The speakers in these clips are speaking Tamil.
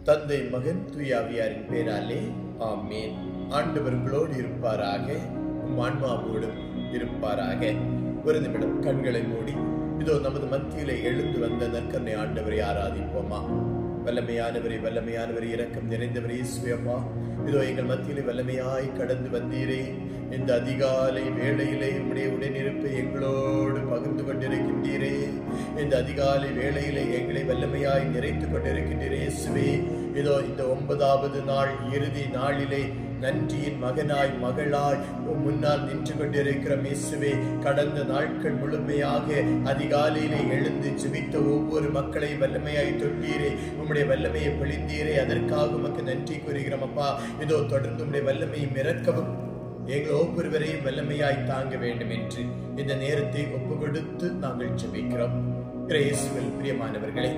தந்தை மகன் தூயாவியாரின் பேராலே ஆமேன் ஆண்டவர்களோடு இருப்பாராக உம் ஆன்மாவோடும் இருப்பாராக ஒரு நிமிடம் கண்களை மூடி இதோ நமது மத்தியிலே எழுந்து வந்த நற்கண்ணை ஆண்டவரை ஆராதிப்போமா வல்லமையானவரை வல்லமையானவரை இரக்கம் நிறைந்தவரே சுயப்பா இதோ எங்கள் மத்தியிலே வல்லமையாய் கடந்து வந்தீரே இந்த அதிகாலை வேளையிலே உடைய உடனிருப்பை எங்களோடு பகிர்ந்து கொண்டிருக்கின்றீரே இந்த அதிகாலை வேளையிலே எங்களை வல்லமையாய் நிறைத்துக் கொண்டிருக்கின்றீரே இயேசுவே இதோ இந்த ஒன்பதாவது நாள் இறுதி நாளிலே நன்றியின் மகனாய் மகளாய் உம் முன்னால் நின்று கொண்டிருக்கிற இயேசுவே கடந்த நாட்கள் முழுமையாக அதிகாலையிலே எழுந்து ஜெபித்த ஒவ்வொரு மக்களை வல்லமையாய் தொட்டீரே உம்முடைய வல்லமையை பொழிந்தீரே அதற்காக உமக்கு நன்றி கூறுகிறோம் அப்பா இதோ தொடர்ந்து உம்முடைய வல்லமையை மிரக்கவும் எங்கள் ஒவ்வொருவரையும் வல்லமையாய் தாங்க வேண்டும் என்று இந்த நேரத்தை ஒப்பு கொடுத்து நாங்கள் ஜெபிக்கிறோம் கிரேசுவில் பிரியமானவர்களே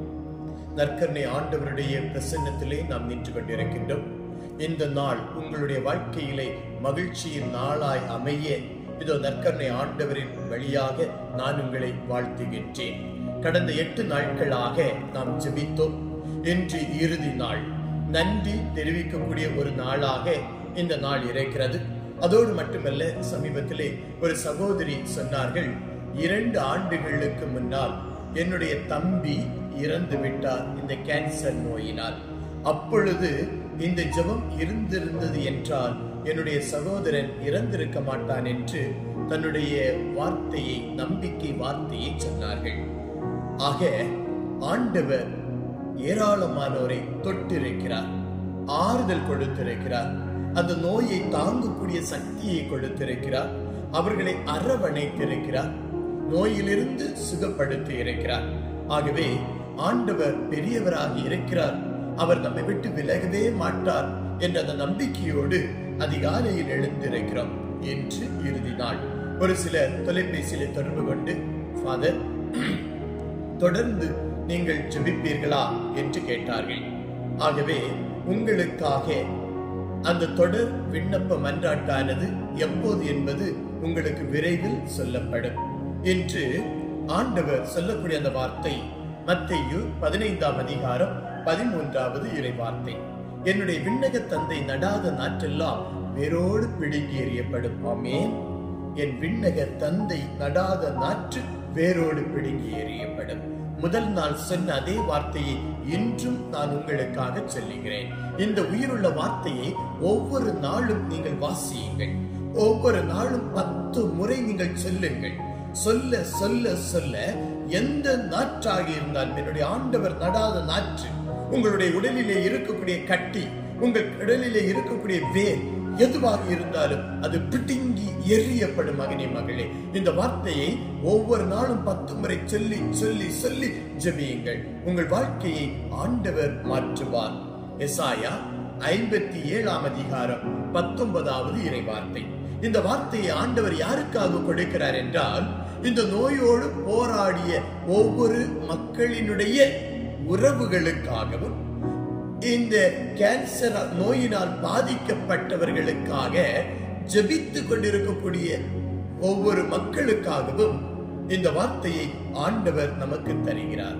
நற்கர்ணை ஆண்டவருடைய பிரசன்னத்திலே நாம் நின்று கொண்டிருக்கின்றோம் இந்த நாள் உங்களுடைய வாழ்க்கையிலே மகிழ்ச்சியின் நாளாய் அமைய இதோ நற்கர்ணை ஆண்டவரின் வழியாக நான் உங்களை வாழ்த்துகின்றேன் கடந்த எட்டு நாட்களாக நாம் ஜெபித்தோம் இன்று இறுதி நாள் நன்றி தெரிவிக்கக்கூடிய ஒரு நாளாக இந்த நாள் இருக்கிறது அதோடு மட்டுமல்ல சமீபத்திலே ஒரு சகோதரி சொன்னார்கள் இரண்டு ஆண்டுகளுக்கு முன்னால் என்னுடைய தம்பி இறந்து விட்டார் இந்த கேன்சர் நோயினால் அப்பொழுது இந்த ஜெபம் இருந்திருந்தது என்றால் என்னுடைய சகோதரன் இறந்திருக்க மாட்டான் என்று தன்னுடைய வார்த்தையை நம்பிக்கை வார்த்தையை சொன்னார்கள் ஆக ஆண்டவர் ஏராளமானோரை தொட்டிருக்கிறார் ஆறுதல் கொடுத்திருக்கிறார் அந்த நோயை தாங்கக்கூடிய சக்தியை கொடுத்திருக்கிறார் அவர்களை அரவணைத்திருக்கிறார் நோயிலிருந்து சுகப்படுத்தி இருக்கிறார் ஆகவே ஆண்டவர் பெரியவராக இருக்கிறார் அவர் நம்மை விட்டு விலகவே மாட்டார் என்ற அந்த நம்பிக்கையோடு அதிகாலையில் எழுந்திருக்கிறோம் என்று இறுதி நாள் ஒரு சில தொலைபேசியில தொடர்பு கொண்டு ஃபாதர் தொடர்ந்து நீங்கள் ஜெபிப்பீர்களா என்று கேட்டார்கள் ஆகவே உங்களுக்காக அந்த தொடர் விண்ணப்ப மன்றாட்டானது எப்போது என்பது உங்களுக்கு விரைவில் சொல்லப்படும் என்று ஆண்டவர் சொல்லக்கூடிய அந்த வார்த்தை மத்தையு பதினைந்தாம் அதிகாரம் பதிமூன்றாவது இறை வார்த்தை என்னுடைய விண்ணக தந்தை நடாத நாற்றெல்லாம் வேரோடு பிடுங்கி எறியப்படும் ஆமேன் என் விண்ணக தந்தை நடாத நாற்று வேரோடு பிடுங்கி எறியப்படும் முதல் நாள் சொன்ன அதே வார்த்தையை இன்றும் நான் உங்களுக்காக சொல்லுகிறேன் இந்த உயிருள்ள வார்த்தையை ஒவ்வொரு நாளும் நீங்கள் வாசியுங்கள் ஒவ்வொரு நாளும் பத்து முறை நீங்கள் சொல்லுங்கள் சொல்ல சொல்ல சொல்ல எந்த நாற்றாக இருந்தாலும் என்னுடைய ஆண்டவர் நடாத நாற்று உங்களுடைய உடலிலே இருக்கக்கூடிய கட்டி உங்கள் உடலிலே இருக்கக்கூடிய வேர் எதுவாக இருந்தாலும் அது பிடுங்கி எரியப்படும் மகனே மகளே இந்த வார்த்தையை ஒவ்வொரு நாளும் பத்து முறை சொல்லி சொல்லி சொல்லி ஜெபியுங்கள் உங்கள் வாழ்க்கையை ஆண்டவர் மாற்றுவார் எசாயா ஐம்பத்தி ஏழாம் அதிகாரம் பத்தொன்பதாவது இறை வார்த்தை இந்த வார்த்தையை ஆண்டவர் யாருக்காக கொடுக்கிறார் என்றால் இந்த நோயோடு போராடிய ஒவ்வொரு மக்களினுடைய உறவுகளுக்காகவும் இந்த கேன்சர் நோயினால் பாதிக்கப்பட்டவர்களுக்காக ஜெபித்து கொண்டிருக்கக்கூடிய ஒவ்வொரு மக்களுக்காகவும் இந்த வார்த்தையை ஆண்டவர் நமக்கு தருகிறார்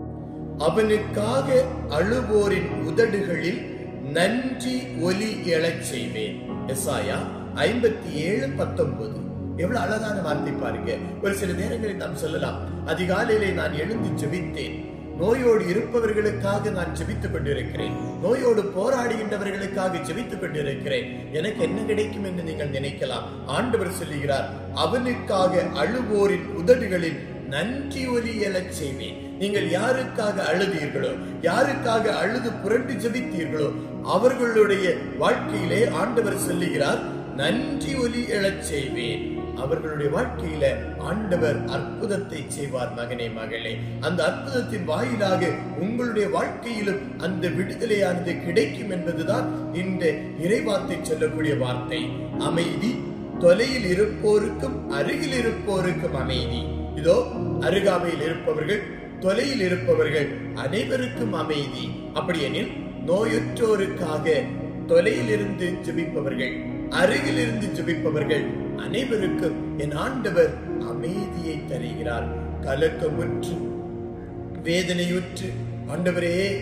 அவனுக்காக அழுவோரின் உதடுகளில் நன்றி ஒலி எழச் செய்வேன் எசாயா ஐம்பத்தி ஏழு பத்தொன்பது எவ்வளவு அழகான வார்த்தை பாருங்க ஒரு சில நேரங்களில் நாம் சொல்லலாம் அதிகாலையிலே நான் எழுந்து ஜெபித்தேன் நோயோடு இருப்பவர்களுக்காக நான் ஜெபித்துக் கொண்டிருக்கிறேன் நோயோடு போராடுகின்றவர்களுக்காக ஜெபித்துக் கொண்டிருக்கிறேன் எனக்கு என்ன கிடைக்கும் என்று நீங்கள் நினைக்கலாம் ஆண்டவர் சொல்லுகிறார் அவனுக்காக அழுவோரின் உதடுகளில் நன்றி ஒலி எழச் செய்வேன் நீங்கள் யாருக்காக அழுதீர்களோ யாருக்காக அழுது புரண்டு ஜெபித்தீர்களோ அவர்களுடைய வாழ்க்கையிலே ஆண்டவர் சொல்லுகிறார் நன்றி ஒலி எழச் செய்வேன் அவர்களுடைய வாழ்க்கையில ஆண்டவர் அற்புதத்தை செய்வார் மகனே மகளே அந்த அற்புதத்தின் வாயிலாக உங்களுடைய வாழ்க்கையிலும் அந்த விடுதலையானது கிடைக்கும் என்பதுதான் இந்த இறைவார்த்தை சொல்லக்கூடிய வார்த்தை அமைதி தொலையில் இருப்போருக்கும் அருகில் இருப்போருக்கும் அமைதி இதோ அருகாமையில் இருப்பவர்கள் தொலையில் இருப்பவர்கள் அனைவருக்கும் அமைதி அப்படியெனில் நோயுற்றோருக்காக தொலையில் இருந்து ஜெபிப்பவர்கள் அருகில் இருந்து ஜெபிப்பவர்கள் அனைவருக்கும் என் ஆண்டவர் அமைதியை தருகிறார் கலக்கமுற்று வேதனையுற்று ஆண்டவரே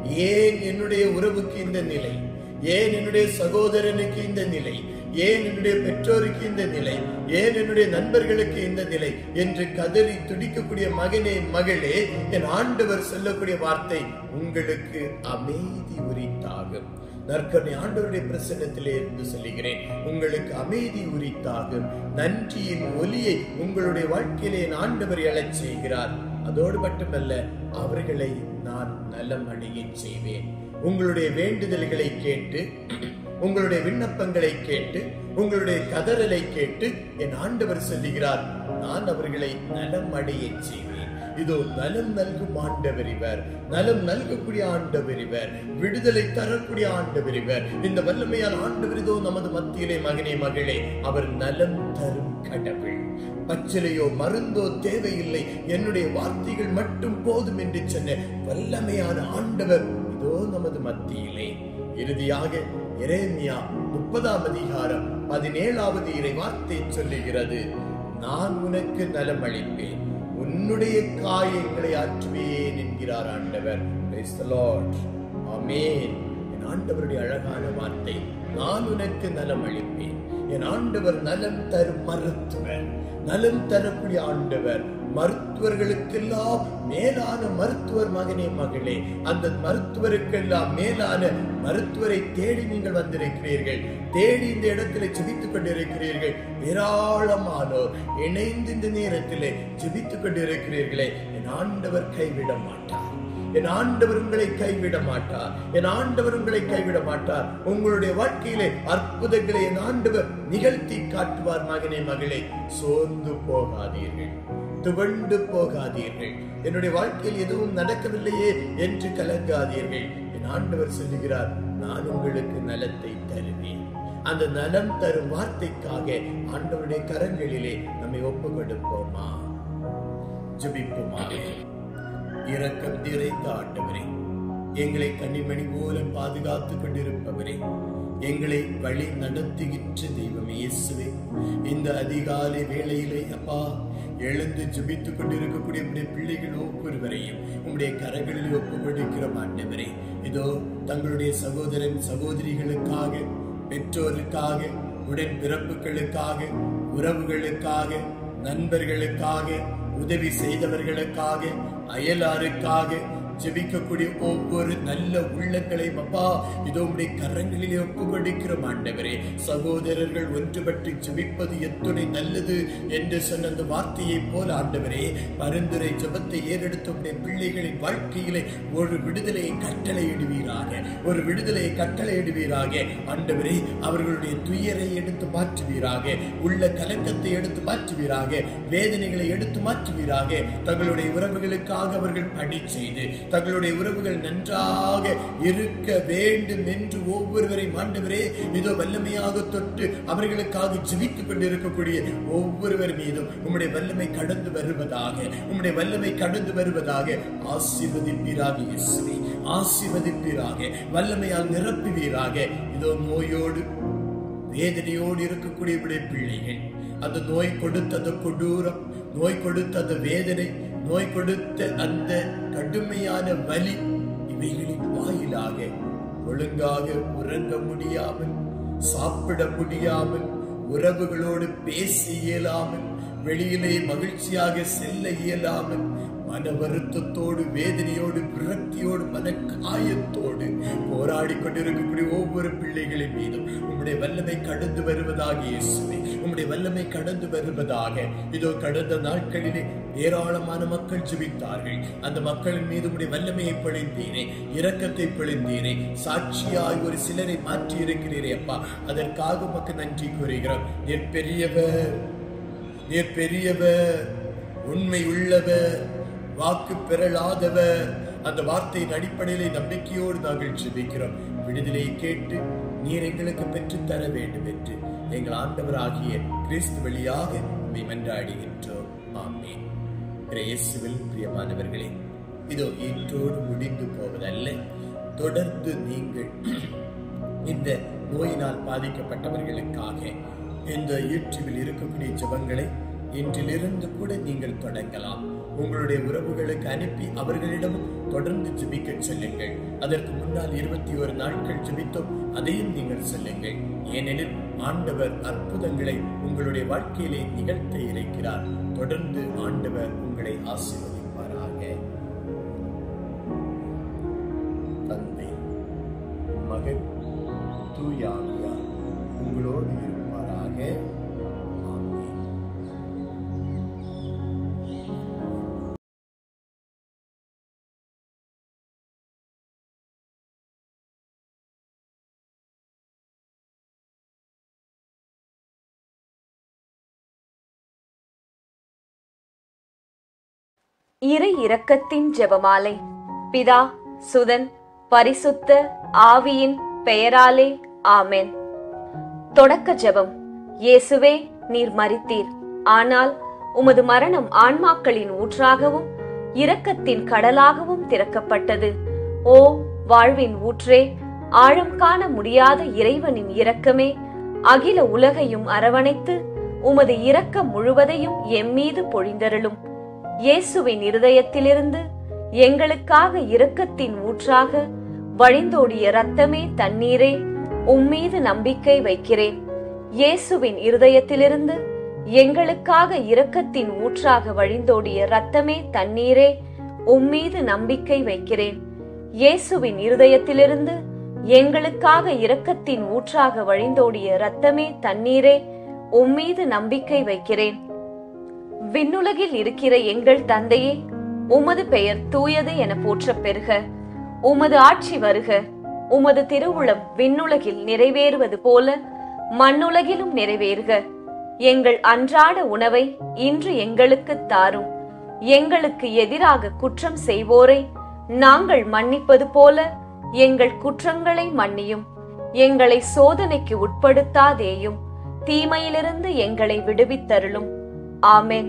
ஏன் என்னுடைய உறவுக்கு இந்த நிலை ஏன் என்னுடைய சகோதரனுக்கு இந்த நிலை ஏன் என்னுடைய பெற்றோருக்கு இந்த நிலை ஏன் என்னுடைய நண்பர்களுக்கு இந்த நிலை என்று கதறி துடிக்கக்கூடிய மகனே மகளே என் ஆண்டவர் சொல்லக்கூடிய வார்த்தை உங்களுக்கு அமைதி உரித்தாகும் நற்கருணை ஆண்டவருடைய பிரசன்னத்திலே இருந்து சொல்லுகிறேன் உங்களுக்கு அமைதி உரித்தாகும் நன்றியின் ஒலியை உங்களுடைய வாழ்க்கையிலே என் ஆண்டவர் எழச் செய்கிறார் அதோடு மட்டுமல்ல அவர்களை நான் நலம் அடையச் செய்வேன் உங்களுடைய வேண்டுதல்களை கேட்டு உங்களுடைய விண்ணப்பங்களை கேட்டு உங்களுடைய கதறலை கேட்டு என் ஆண்டவர் சொல்லுகிறார் நான் அவர்களை நலம் அடையச் செய்வேன் இதோ நலம் நல்கும் ஆண்டவர் இவர் நலம் நல்கக்கூடிய ஆண்டவர் இவர் விடுதலை தரக்கூடிய ஆண்டவர் இவர் இந்த வல்லமையால் ஆண்டவர் இதோ நமது மத்தியிலே மகனே மகளே அவர் நலம் தரும் கடவுள் பச்சிலையோ மருந்தோ தேவையில்லை என்னுடைய வார்த்தைகள் மட்டும் போதும் என்று சொன்ன வல்லமையான ஆண்டவர் இதோ நமது மத்தியிலே இறுதியாக எரேமியா முப்பதாம் அதிகாரம் பதினேழாவது இறை வார்த்தை சொல்லுகிறது நான் உனக்கு நலம் அளிப்பேன் உன்னுடைய காயங்களை ஆற்றுவேன் என்கிறார் ஆண்டவர் Praise the Lord. ஆமென் என் ஆண்டவருடைய அழகான வார்த்தை நான் உனக்கு நலம் அளிப்பேன் என் ஆண்டவர் நலம் தரும் மருத்துவர் நலம் தரக்கூடிய ஆண்டவர் மருத்துவர்களுக்கெல்லாம் மேலான மருத்துவர் மகனே மகளே அந்த மருத்துவருக்கெல்லாம் மேலான மருத்துவரை தேடி நீங்கள் வந்திருக்கிறீர்கள் தேடி இந்த இடத்திலே ஜெபித்துக் கொண்டிருக்கிறீர்கள் ஏராளமானோர் இணைந்து இந்த நேரத்திலே ஜெபித்துக் கொண்டிருக்கிறீர்களே என் ஆண்டவர் கைவிட மாட்டார் என் ஆண்டவர் உங்களை கைவிட மாட்டார் என் ஆண்டவர் உங்களை கைவிட மாட்டார் உங்களுடைய வாழ்க்கையிலே அற்புதங்களை என் ஆண்டவர் நிகழ்த்தி காட்டுவார் மகனே மகளே சோர்ந்து போகாதீர்கள் துவண்டு போகாதீர்கள் என்னுடைய வாழ்க்கையில் எதுவும் நடக்கவில்லையே என்று கலங்காதீர்கள் என் ஆண்டவர் சொல்லுகிறார் நான் உங்களுக்கு நலத்தை தருவேன் அந்த நலம் தரும் வார்த்தைக்காக ஆண்டவருடைய கரங்களிலே நம்மை ஒப்பு கொடுப்போமா ஜெபிப்போமாக இரக்கம் நிறைந்த ஆண்டவரே எங்களை கன்னிமணி போல பாதுகாத்துக் கொண்டிருப்பவரே எங்களை வழி நடத்துகின்ற தெய்வம் இயேசுவே இந்த அதிகாலை வேளையிலே அப்பா எழுந்து ஜெபித்துக் கொண்டிருக்கக்கூடிய உடைய பிள்ளைகள் ஒவ்வொருவரையும் உம்முடைய கரங்களில் ஒப்பு கொடுக்கிறோம் ஆண்டவரே இதோ தங்களுடைய சகோதரன் சகோதரிகளுக்காக பெற்றோருக்காக உடன் பிறப்புகளுக்காக உறவுகளுக்காக நண்பர்களுக்காக உதவி செய்தவர்களுக்காக அயலாருக்காக ஜெபிக்கக்கூடிய ஒவ்வொரு நல்ல உள்ளங்களையும் அப்பா இதோ உடைய கரங்களிலே ஒப்பு கொடுக்கிறோம் ஆண்டவரே சகோதரர்கள் ஒன்றுபட்டு ஜெபிப்பது எத்துணை நல்லது என்று சொன்ன அந்த வார்த்தையை போல ஆண்டவரே பரிந்துரை ஜெபத்தை ஏறெடுத்த உடைய பிள்ளைகளின் வாழ்க்கையிலே ஒரு விடுதலையை கட்டளையிடுவீராக ஒரு விடுதலையை கட்டளையிடுவீராக ஆண்டவரே அவர்களுடைய துயரை எடுத்து மாற்றுவீராக உள்ள கலக்கத்தை எடுத்து மாற்றுவீராக வேதனைகளை எடுத்து மாற்றுவீராக தங்களுடைய உறவுகளுக்காக அவர்கள் பணி செய்து தங்களுடைய உறவுகள் நன்றாக இருக்க வேண்டும் என்று ஒவ்வொருவரையும் ஆண்டவரே இதோ வல்லமையாக தொட்டு அவர்களுக்காக ஜெபித்துக் கொண்டிருக்கக்கூடிய ஒவ்வொருவர் மீதும் உம்முடைய வல்லமை கடந்து வருவதாக உம்முடைய வல்லமை கடந்து வருவதாக ஆசீர்வதிப்பீராக இயேசுவே ஆசீர்வதிப்பீராக வல்லமையால் நிரப்புவீராக இதோ நோயோடு வேதனையோடு இருக்கக்கூடிய உடைய பிள்ளைகள் அந்த நோய் கொடுத்த அந்த கொடூரம் நோய் கொடுத்த அந்த வேதனை நோய் கொடுத்த அந்த கடுமையான வலி இவைகளின் வாயிலாக ஒழுங்காக உறங்க முடியாமல் சாப்பிட முடியாமல் உறவுகளோடு பேச இயலாமல் வெளியிலே மகிழ்ச்சியாக செல்ல இயலாமல் மன வருத்தத்தோடு வேதனையோடு விரக்தியோடு மன காயத்தோடு போராடி கொண்டிருக்கக்கூடிய ஒவ்வொரு பிள்ளைகளின் மீதும் உம்முடைய வல்லமை கடந்து வருவதாக இயேசுவே உம்முடைய வல்லமை கடந்து வருவதாக இதோ கடந்த நாட்களிலே ஏராளமான மக்கள் ஜெபித்தார்கள் அந்த மக்களின் மீது உம்முடைய வல்லமையை பொழிந்தீரே இரக்கத்தை பொழிந்தீரே சாட்சியாய் ஒரு சிலரை மாற்றி இருக்கிறீரே அப்பா அதற்காக உமக்கு நன்றி கூறுகிறோம் நீர் பெரியவர் நீர் பெரியவர் உண்மை உள்ளவர் வாக்கு பெறலாதவர் அந்த வார்த்தையின் அடிப்படையிலே நம்பிக்கையோடு நாங்கள் ஜெபிக்கிறோம் விடுதலையை கேட்டு நீர் எங்களுக்கு பெற்றுத் தர வேண்டும் என்று எங்கள் ஆண்டவராகிய கிறிஸ்து வழியாக உம்மை மன்றாடுகின்றோம் ஆமென் இயேசுவில் பிரியமானவர்களே இதோ இன்றோடு முடிந்து போவதல்ல தொடர்ந்து நீங்கள் இந்த நோயினால் பாதிக்கப்பட்டவர்களுக்காக இந்த யூடியூபில் இருக்கக்கூடிய ஜெபங்களை இன்றிலிருந்து கூட நீங்கள் தொடங்கலாம் உங்களுடைய உறவுகளுக்கு அனுப்பி அவர்களிடமும் தொடர்ந்து ஜெபிக்க செல்லுங்கள் அதற்கு முன்னால் இருபத்தி ஒரு நாட்கள் ஜெபித்தோம் அதையும் நீங்கள் சொல்லுங்கள் ஏனெனில் ஆண்டவர் அற்புதங்களை உங்களுடைய வாழ்க்கையிலே நிகழ்த்த இருக்கிறார் தொடர்ந்து ஆண்டவர் உங்களை ஆசீர்வதிப்பாராக தந்தை மகன் தூயாவியார் உங்களோடு இருப்பாராக ஆமென் இறை இரக்கத்தின் ஜெபமாலை பிதா சுதன் பரிசுத்த ஆவியின் பெயராலே ஆமென் தொடக்க ஜெபம் இயேசுவே நீர் மரித்தீர் ஆனால் உமது மரணம் ஆன்மாக்களின் ஊற்றாகவும் இரக்கத்தின் கடலாகவும் திறக்கப்பட்டது ஓ வாழ்வின் ஊற்றே ஆழம் காண முடியாத இறைவனின் இரக்கமே அகில உலகையும் அரவணைத்து உமது இரக்கம் முழுவதையும் எம்மீது பொழிந்தருளும் இயேசுவின் இருதயத்திலிருந்து எங்களுக்காக இரக்கத்தின் ஊற்றாக வழிந்தோடிய இரத்தமே தண்ணீரே உம்மீது நம்பிக்கை வைக்கிறேன் இயேசுவின் இருதயத்திலிருந்து எங்களுக்காக இரக்கத்தின் ஊற்றாக வழிந்தோடிய இரத்தமே தண்ணீரே உம்மீது நம்பிக்கை வைக்கிறேன் இயேசுவின் இருதயத்திலிருந்து எங்களுக்காக இரக்கத்தின் ஊற்றாக வழிந்தோடிய இரத்தமே தண்ணீரே உம்மீது நம்பிக்கை வைக்கிறேன் விண்ணுலகில் இருக்கிற எங்கள் தந்தையே உமது பெயர் தூயது என போற்றப் பெறுக உமது ஆட்சி வருக உமது திருவுளம் விண்ணுலகில் நிறைவேறுவது போல மண்ணுலகிலும் நிறைவேறுக எங்கள் அன்றாட உணவை இன்று எங்களுக்குத் தாரும் எங்களுக்கு எதிராக குற்றம் செய்வோரை நாங்கள் மன்னிப்பது போல எங்கள் குற்றங்களை மன்னியும் எங்களை சோதனைக்கு உட்படுத்தாதேயும் தீமையிலிருந்து எங்களை விடுவித்தருளும் ஆமென்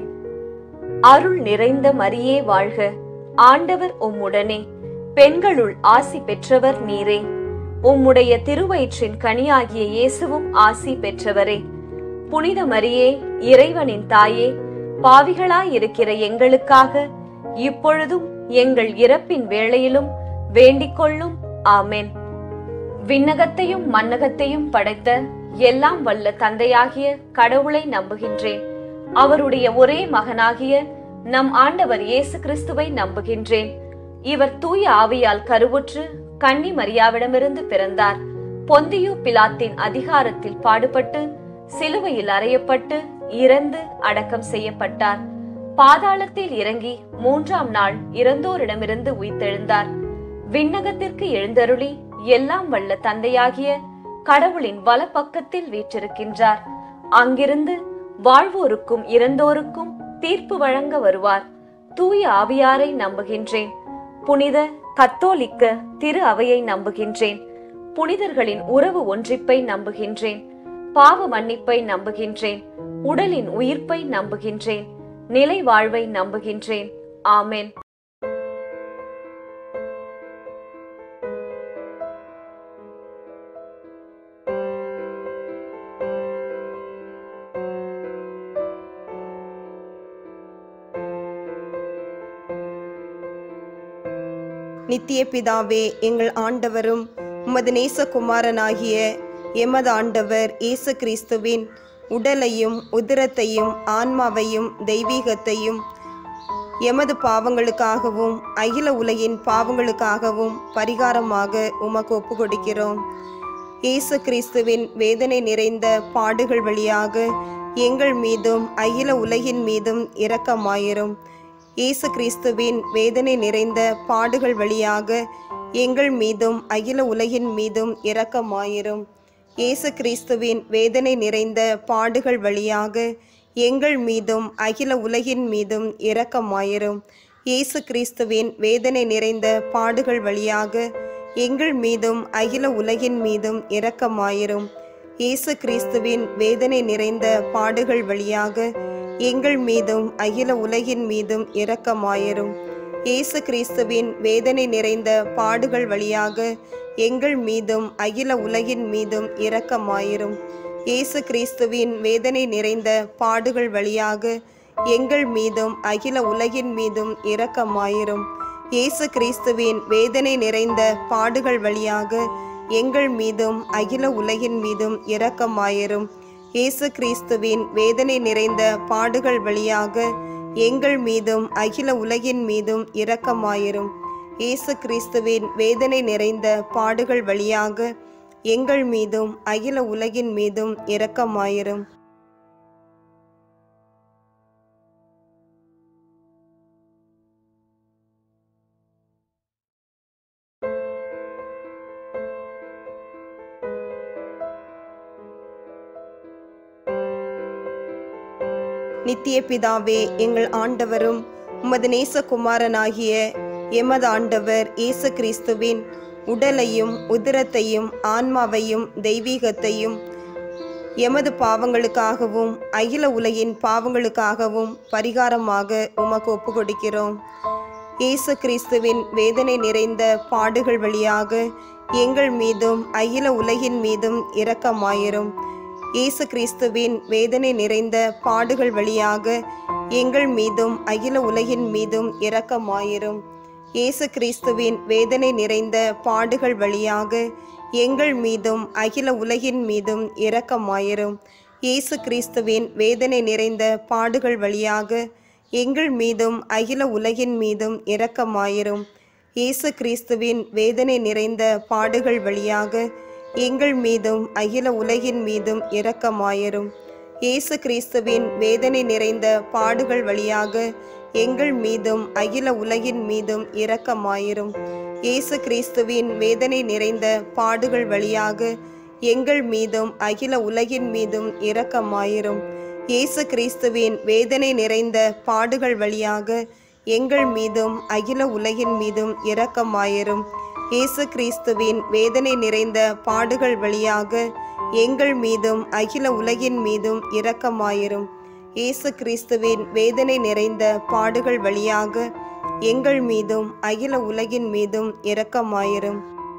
அருள் நிறைந்த மரியே வாழ்க ஆண்டவர் உம்முடனே பெண்களுள் ஆசி பெற்றவர் நீரே உம்முடைய திருவயிற்றின் கனியாகிய இயேசுவும் ஆசி பெற்றவரே புனித மரியே இறைவனின் தாயே பாவிகளாயிருக்கிற எங்களுக்காக இப்பொழுதும் எங்கள் இறப்பின் வேளையிலும் வேண்டிக் கொள்ளும் ஆமென் விண்ணகத்தையும் மண்ணகத்தையும் படைத்த எல்லாம் வல்ல தந்தையாகிய கடவுளை நம்புகின்றேன் அவருடைய ஒரே மகனாகிய நம் ஆண்டவர் இயேசு கிறிஸ்துவை நம்புகின்றேன் இவர் தூய ஆவியால் கருவுற்று கன்னி மரியாவிடமிருந்து பிறந்தார் பொந்தியு பிலாத்தின் அதிகாரத்தில் பாடுபட்டு சிலுவையில் அறையப்பட்டு இறந்து அடக்கம் செய்யப்பட்டார் பாதாளத்தில் இறங்கி மூன்றாம் நாள் இறந்தோரிடமிருந்து உயிர்த்தெழுந்தார் விண்ணகத்திற்கு எழுந்தருளி எல்லாம் வல்ல தந்தையாகிய கடவுளின் வலப்பக்கத்தில் வீற்றிருக்கின்றார் அங்கிருந்து வாழ்வோருக்கும் இறந்தோருக்கும் தீர்ப்பு வழங்க வருவார் தூய ஆவியாரை நம்புகின்றேன் புனித கத்தோலிக்க திரு அவையை நம்புகின்றேன் புனிதர்களின் உறவு ஒன்றிப்பை நம்புகின்றேன் பாவ மன்னிப்பை நம்புகின்றேன் உடலின் உயிர்ப்பை நம்புகின்றேன் நிலை வாழ்வை நம்புகின்றேன் ஆமென் நித்திய பிதாவே எங்கள் ஆண்டவரும் உமது நேசகுமாரனாகிய எமது ஆண்டவர் இயேசு கிறிஸ்துவின் உடலையும் உதிரத்தையும் ஆன்மாவையும் தெய்வீகத்தையும் எமது பாவங்களுக்காகவும் அகில உலகின் பாவங்களுக்காகவும் பரிகாரமாக உமக்கு ஒப்பு கொடுக்கிறோம் இயேசு கிறிஸ்துவின் வேதனை நிறைந்த பாடுகள் வழியாக எங்கள் மீதும் அகில உலகின் மீதும் இரக்கமாயிரும் இயேசு கிறிஸ்துவின் வேதனை நிறைந்த பாடுகள் வழியாக எங்கள் மீதும் அகில உலகின் மீதும் இரக்கமாயிரும் இயேசு கிறிஸ்துவின் வேதனை நிறைந்த பாடுகள் வழியாக எங்கள் மீதும் அகில உலகின் மீதும் இரக்கமாயிரும் இயேசு கிறிஸ்துவின் வேதனை நிறைந்த பாடுகள் வழியாக எங்கள் மீதும் அகில உலகின் மீதும் இரக்கமாயிரும் இயேசு கிறிஸ்துவின் வேதனை நிறைந்த பாடுகள் வழியாக எங்கள் மீதும் அகில உலகின் மீதும் இரக்கமாயிரும் இயேசு கிறிஸ்துவின் வேதனை நிறைந்த பாடுகள் வழியாக எங்கள் மீதும் அகில உலகின் மீதும் இரக்கமாயிரும் இயேசு கிறிஸ்துவின் வேதனை நிறைந்த பாடுகள் வழியாக எங்கள் மீதும் அகில உலகின் மீதும் இரக்கமாயிரும் இயேசு கிறிஸ்துவின் வேதனை நிறைந்த பாடுகள் வழியாக எங்கள் மீதும் அகில உலகின் மீதும் இரக்கமாயிரும் இயேசு கிறிஸ்துவின் வேதனை நிறைந்த பாடுகள் வழியாக எங்கள் மீதும் அகில உலகின் மீதும் இரக்கமாயிரும் இயேசு கிறிஸ்துவின் வேதனை நிறைந்த பாடுகள் வழியாக எங்கள் மீதும் அகில உலகின் மீதும் இரக்கமாயிரும் நித்திய பிதாவே எங்கள் ஆண்டவரும் உமது நேசகுமாரனாகிய எமது ஆண்டவர் இயேசு கிறிஸ்துவின் உடலையும் உதிரத்தையும் ஆன்மாவையும் தெய்வீகத்தையும் எமது பாவங்களுக்காகவும் அகில உலகின் பாவங்களுக்காகவும் பரிகாரமாக உமக்கு ஒப்புக்கொடுக்கிறோம் இயேசு கிறிஸ்துவின் வேதனை நிறைந்த பாடுகள் வழியாக எங்கள் மீதும் அகில உலகின் மீதும் இரக்கமாயிரும் இயேசு கிறிஸ்துவின் வேதனை நிறைந்த பாடுகள் வழியாக எங்கள் மீதும் அகில உலகின் மீதும் இரக்கமாயிரும் இயேசு கிறிஸ்துவின் வேதனை நிறைந்த பாடுகள் வழியாக எங்கள் மீதும் அகில உலகின் மீதும் இரக்கமாயிரும் இயேசு கிறிஸ்துவின் வேதனை நிறைந்த பாடுகள் வழியாக எங்கள் மீதும் அகில உலகின் மீதும் இரக்கமாயிரும் இயேசு கிறிஸ்துவின் வேதனை நிறைந்த பாடுகள் வழியாக எங்கள் மீதும் அகில உலகின் மீதும் இரக்கமாயிரும் இயேசு கிறிஸ்துவின் வேதனை நிறைந்த பாடுகள் வழியாக எங்கள் மீதும் அகில உலகின் மீதும் இரக்கமாயிரும் இயேசு கிறிஸ்துவின் வேதனை நிறைந்த பாடுகள் வழியாக எங்கள் மீதும் அகில உலகின் மீதும் இரக்கமாயிரும் இயேசு கிறிஸ்துவின் வேதனை நிறைந்த பாடுகள் வழியாக எங்கள் மீதும் அகில உலகின் மீதும் இரக்கமாயிரும் இயேசு கிறிஸ்துவின் வேதனை நிறைந்த பாடுகள் வழியாக எங்கள் மீதும் அகில உலகின் மீதும் இரக்கமாயிரும் இயேசு கிறிஸ்துவின் வேதனை நிறைந்த பாடுகள் வழியாக எங்கள் மீதும் அகில உலகின் மீதும் இரக்கமாயிரும்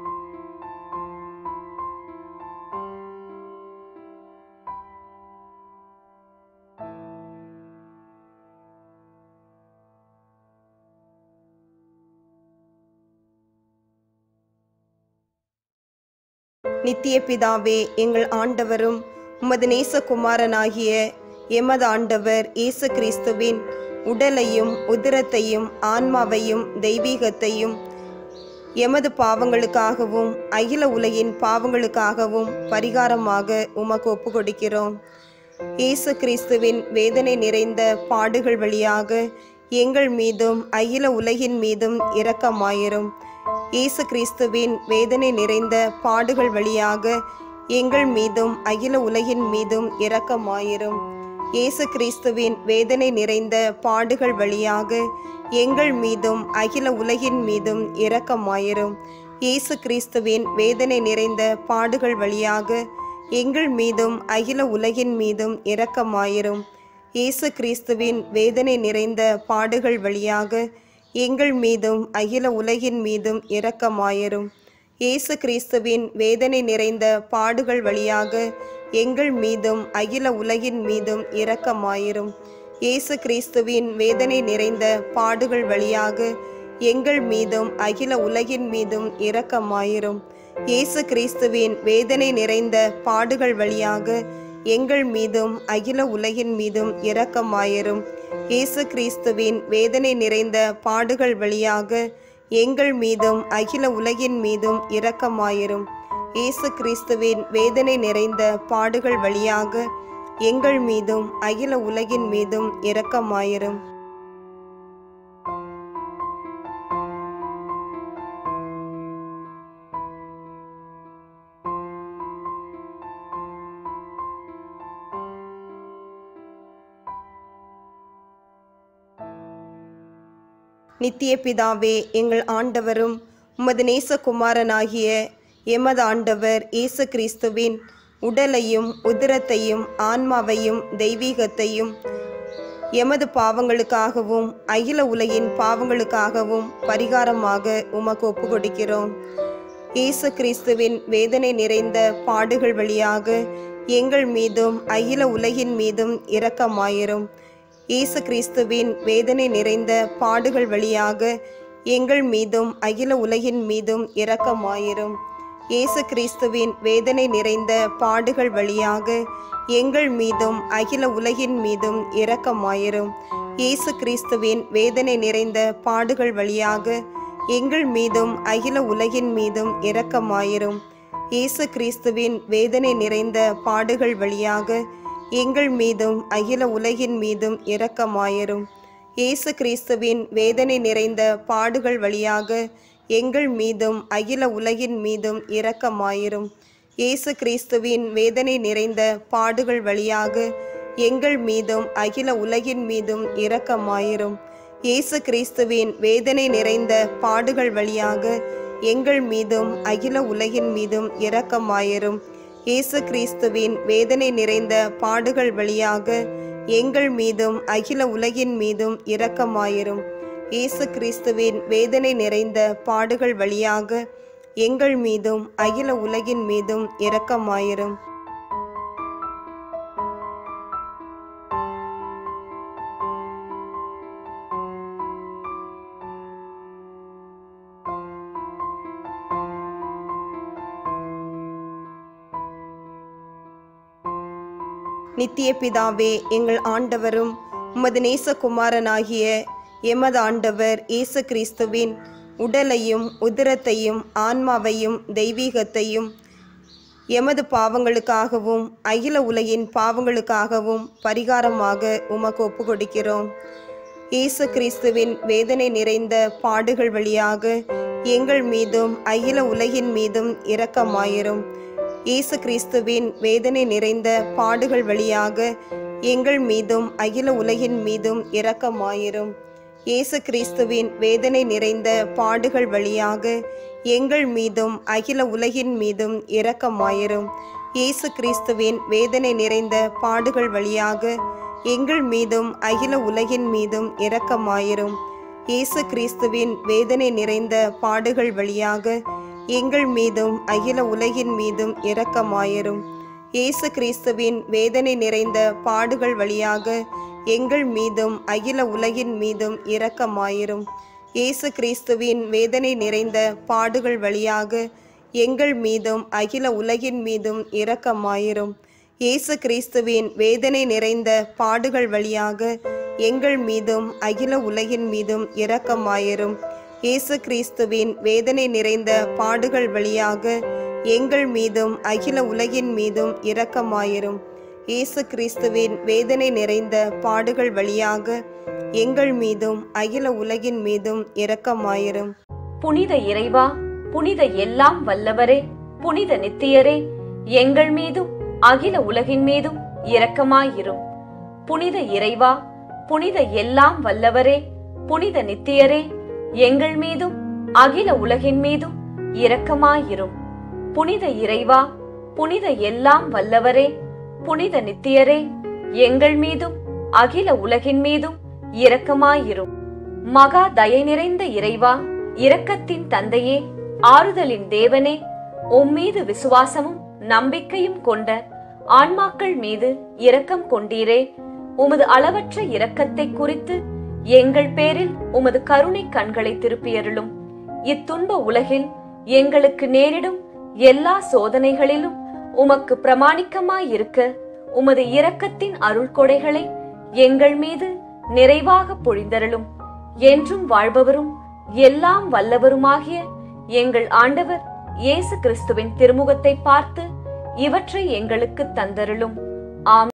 நித்திய பிதாவே எங்கள் ஆண்டவரும் உமது நேசகுமாரனாகிய எமது ஆண்டவர் இயேசு கிறிஸ்துவின் உடலையும் உதிரத்தையும் ஆன்மாவையும் தெய்வீகத்தையும் எமது பாவங்களுக்காகவும் அகில உலகின் பாவங்களுக்காகவும் பரிகாரமாக உமக்கு ஒப்புக்கொடுக்கிறோம் இயேசு கிறிஸ்துவின் வேதனை நிறைந்த பாடுகள் வழியாக எங்கள் மீதும் அகில உலகின் மீதும் இரக்கமாயிரும் இயேசு கிறிஸ்துவின் வேதனை நிறைந்த பாடுகள் வழியாக எங்கள் மீதும் அகில உலகின் மீதும் இரக்கமாயிரும் இயேசு கிறிஸ்துவின் வேதனை நிறைந்த பாடுகள் வழியாக எங்கள் மீதும் அகில உலகின் மீதும் இரக்கமாயிரும் இயேசு கிறிஸ்துவின் வேதனை நிறைந்த பாடுகள் வழியாக எங்கள் மீதும் அகில உலகின் மீதும் இரக்கமாயிரும் இயேசு கிறிஸ்துவின் வேதனை நிறைந்த பாடுகள் வழியாக எங்கள் மீதும் அகில உலகின் மீதும் இரக்கமாயிரும் இயேசு கிறிஸ்துவின் வேதனை நிறைந்த பாடுகள் வழியாக எங்கள் மீதும் அகில உலகின் மீதும் இரக்கமாயிரும் இயேசு கிறிஸ்துவின் வேதனை நிறைந்த பாடுகள் வழியாக எங்கள் மீதும் அகில உலகின் மீதும் இரக்கமாயிரும் இயேசு கிறிஸ்துவின் வேதனை நிறைந்த பாடுகள் வழியாக எங்கள் மீதும் அகில உலகின் மீதும் இரக்கமாயிரும் இயேசு கிறிஸ்துவின் வேதனை நிறைந்த பாடுகள் வழியாக எங்கள் மீதும் அகில உலகின் மீதும் இரக்கமாயிரும் இயேசு கிறிஸ்துவின் வேதனை நிறைந்த பாடுகள் வழியாக எங்கள் மீதும் அகில உலகின் மீதும் இரக்கமாயிரும் நித்திய பிதாவே எங்கள் ஆண்டவரும் உமது நேசகுமாரனாகிய எமது ஆண்டவர் இயேசு கிறிஸ்துவின் உடலையும் உதிரத்தையும் ஆன்மாவையும் தெய்வீகத்தையும் எமது பாவங்களுக்காகவும் அகில உலகின் பாவங்களுக்காகவும் பரிகாரமாக உமக்கு ஒப்புக்கொடுக்கிறோம் இயேசு கிறிஸ்துவின் வேதனை நிறைந்த பாடுகள் வழியாக எங்கள் மீதும் அகில உலகின் மீதும் இரக்கமாயிரும் இயேசு கிறிஸ்துவின் வேதனை நிறைந்த பாடுகள் வழியாக எங்கள் மீதும் அகில உலகின் மீதும் இரக்கமாயிரும் இயேசு கிறிஸ்துவின் வேதனை நிறைந்த பாடுகள் வழியாக எங்கள் மீதும் அகில உலகின் மீதும் இரக்கமாயிரும் இயேசு கிறிஸ்துவின் வேதனை நிறைந்த பாடுகள் வழியாக எங்கள் மீதும் அகில உலகின் மீதும் இரக்கமாயிரும் இயேசு கிறிஸ்துவின் வேதனை நிறைந்த பாடுகள் வழியாக எங்கள் மீதும் அகில உலகின் மீதும் இரக்கமாயிரும் இயேசு கிறிஸ்துவின் வேதனை நிறைந்த பாடுகள் வழியாக எங்கள் மீதும் அகில உலகின் மீதும் இரக்கமாயிரும் இயேசு கிறிஸ்துவின் வேதனை நிறைந்த பாடுகள் வழியாக எங்கள் மீதும் அகில உலகின் மீதும் இரக்கமாயிரும் இயேசு கிறிஸ்துவின் வேதனை நிறைந்த பாடுகள் வழியாக எங்கள் மீதும் அகில உலகின் மீதும் இரக்கமாயிரும் இயேசு கிறிஸ்துவின் வேதனை நிறைந்த பாடுகள் வழியாக எங்கள் மீதும் அகில உலகின் மீதும் இரக்கமாயிரும் இயேசு கிறிஸ்துவின் வேதனை நிறைந்த பாடுகள் வழியாக எங்கள் மீதும் அகில உலகின் மீதும் இரக்கமாயிரும் நித்திய பிதாவே எங்கள் ஆண்டவரும் உமது நேசகுமாரனாகிய எமது ஆண்டவர் இயேசு கிறிஸ்துவின் உடலையும் உதிரத்தையும் ஆன்மாவையும் தெய்வீகத்தையும் எமது பாவங்களுக்காகவும் அகில உலகின் பாவங்களுக்காகவும் பரிகாரமாக உமக்கு ஒப்புக்கொடுக்கிறோம் இயேசு கிறிஸ்துவின் வேதனை நிறைந்த பாடுகள் வழியாக எங்கள் மீதும் அகில உலகின் மீதும் இரக்கமாயிரும் இயேசு கிறிஸ்துவின் வேதனை நிறைந்த பாடுகள் வழியாக எங்கள் மீதும் அகில உலகின் மீதும் இரக்கமாயிரும் இயேசு கிறிஸ்துவின் வேதனை நிறைந்த பாடுகள் வழியாக எங்கள் மீதும் அகில உலகின் மீதும் இரக்கமாயிரும் இயேசு கிறிஸ்துவின் வேதனை நிறைந்த பாடுகள் வழியாக எங்கள் மீதும் அகில உலகின் மீதும் இரக்கமாயிரும் இயேசு கிறிஸ்துவின் வேதனை நிறைந்த பாடுகள் வழியாக எங்கள் மீதும் அகில உலகின் மீதும் இரக்கமாயிரும் இயேசு கிறிஸ்துவின் வேதனை நிறைந்த பாடுகள் வழியாக எங்கள் மீதும் அகில உலகின் மீதும் இரக்கமாயிரும் இயேசு கிறிஸ்துவின் வேதனை நிறைந்த பாடுகள் வழியாக எங்கள் மீதும் அகில உலகின் மீதும் இரக்கமாயிரும் இயேசு கிறிஸ்துவின் வேதனை நிறைந்த பாடுகள் வழியாக எங்கள் மீதும் அகில உலகின் மீதும் இரக்கமாயிரும் இயேசு கிறிஸ்துவின் வேதனை நிறைந்த பாடுகள் வழியாக எங்கள் மீதும் அகில உலகின் மீதும் இரக்கமாயிரும் இயேசு கிறிஸ்துவின் வேதனை நிறைந்த பாடுகள் வழியாக எங்கள் மீதும் அகில உலகின் மீதும் இரக்கமாயிரும் புனித இறைவா புனித எல்லாம் வல்லவரே புனித நித்தியரே எங்கள் மீதும் அகில உலகின் மீதும் இரக்கமாயிரும் புனித இறைவா புனித எல்லாம் வல்லவரே புனித நித்தியரே எங்கள் மீதும் அகில உலகின் மீதும் இரக்கமாயிரும் புனித இறைவா புனித எல்லாம் வல்லவரே புனித நித்தியரே எங்கள் மீதும் அகில உலகின் மீதும் இரக்கமாயிரும் மகா தயை நிறைந்த இறைவா இரக்கத்தின் தந்தையே ஆறுதலின் தேவனே உம்மீது விசுவாசமும் நம்பிக்கையும் கொண்ட ஆன்மாக்கள் மீது இரக்கம் கொண்டீரே உமது அளவற்ற இரக்கத்தை குறித்து எங்கள் பேரில் உமது கருணை கண்களை திருப்பியருளும் இத்துன்ப உலகில் எங்களுக்கு நேரிடும் எல்லா சோதனைகளிலும் உமக்கு பிரமாணிக்கமாயிருக்க உமது இரக்கத்தின் அருள் கொடைகளை எங்கள் மீது நிறைவாக பொழிந்தருளும் என்றும் வாழ்பவரும் எல்லாம் வல்லவருமாகிய எங்கள் ஆண்டவர் இயேசு கிறிஸ்துவின் திருமுகத்தை பார்த்து இவற்றை எங்களுக்கு தந்தருளும் ஆம்